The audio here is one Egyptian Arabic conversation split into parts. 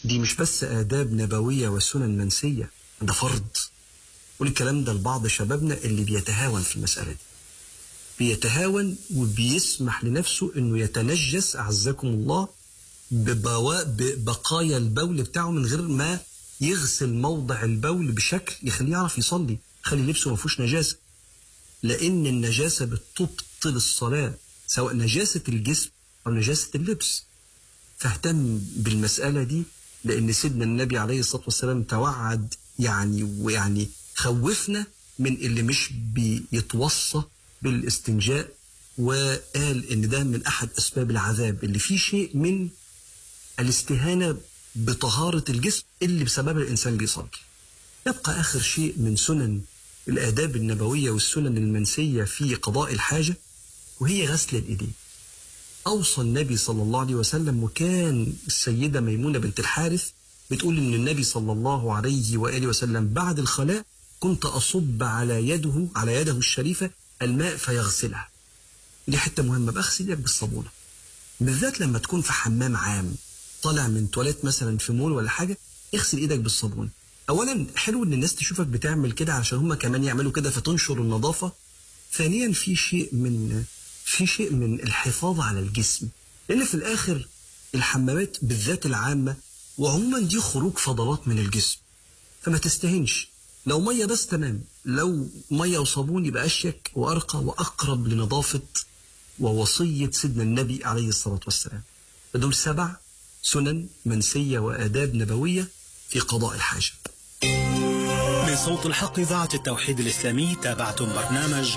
دي مش بس آداب نبوية وسنن منسية ده فرض والكلام ده لبعض شبابنا اللي بيتهاون في المسألة دي بيتهاون وبيسمح لنفسه انه يتنجس اعزكم الله ببوا... ببقايا البول بتاعه من غير ما يغسل موضع البول بشكل يخليه يعرف يصلي خلي لبسه ما فيهوش نجاسه لان النجاسه بتبطل الصلاه سواء نجاسه الجسم او نجاسه اللبس فاهتم بالمساله دي لان سيدنا النبي عليه الصلاه والسلام توعد يعني ويعني خوفنا من اللي مش بيتوصى بالاستنجاء وقال ان ده من احد اسباب العذاب اللي فيه شيء من الاستهانه بطهاره الجسم اللي بسببها الانسان بيصلي. يبقى اخر شيء من سنن الاداب النبويه والسنن المنسيه في قضاء الحاجه وهي غسل الايدين. اوصى النبي صلى الله عليه وسلم وكان السيده ميمونه بنت الحارث بتقول ان النبي صلى الله عليه واله وسلم بعد الخلاء كنت اصب على يده على يده الشريفه الماء فيغسلها. دي حته مهمه بغسل ايدك بالصابونه. بالذات لما تكون في حمام عام طالع من تواليت مثلا في مول ولا حاجه اغسل ايدك بالصابون. اولا حلو ان الناس تشوفك بتعمل كده علشان هم كمان يعملوا كده فتنشر النظافه. ثانيا في شيء من في شيء من الحفاظ على الجسم لان في الاخر الحمامات بالذات العامه وعموما دي خروج فضلات من الجسم فما تستهنش لو ميه بس تمام لو ميه وصابون يبقى اشيك وارقى واقرب لنظافه ووصيه سيدنا النبي عليه الصلاه والسلام فدول سبع سنن منسيه واداب نبويه في قضاء الحاجه من صوت الحق إذاعة التوحيد الإسلامي تابعتم برنامج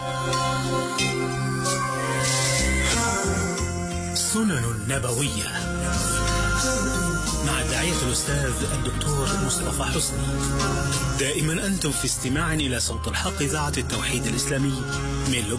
سنن نبوية مع الداعية الأستاذ الدكتور مصطفى حسني دائما أنتم في استماع إلى صوت الحق إذاعة التوحيد الإسلامي من